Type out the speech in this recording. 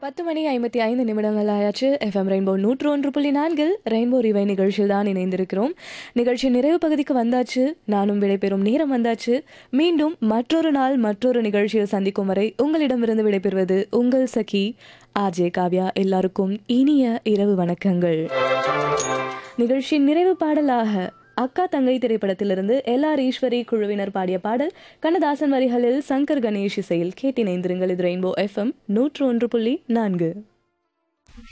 பத்து மணி ஐம்பத்தி ஐந்து நிமிடங்கள் ஆயாச்சு எஃப்எம் ரெயின்போ நூற்று ஒன்று புள்ளி நான்கில் ரெயின்போ ரிவை நிகழ்ச்சியில் தான் இணைந்திருக்கிறோம் நிகழ்ச்சி நிறைவு பகுதிக்கு வந்தாச்சு நானும் விடைபெறும் நேரம் வந்தாச்சு மீண்டும் மற்றொரு நாள் மற்றொரு நிகழ்ச்சியில் சந்திக்கும் வரை உங்களிடமிருந்து விடைபெறுவது உங்கள் சகி ஆஜே காவ்யா எல்லாருக்கும் இனிய இரவு வணக்கங்கள் நிகழ்ச்சியின் நிறைவு பாடலாக அக்கா தங்கை திரைப்படத்திலிருந்து எல் ஆர் ஈஸ்வரி குழுவினர் பாடிய பாடல் கண்ணதாசன் வரிகளில் சங்கர் கணேஷ் இசையில் கேட்டிணைந்திருங்கள் இது ரெயின்போ எஃப்எம் நூற்று ஒன்று புள்ளி நான்கு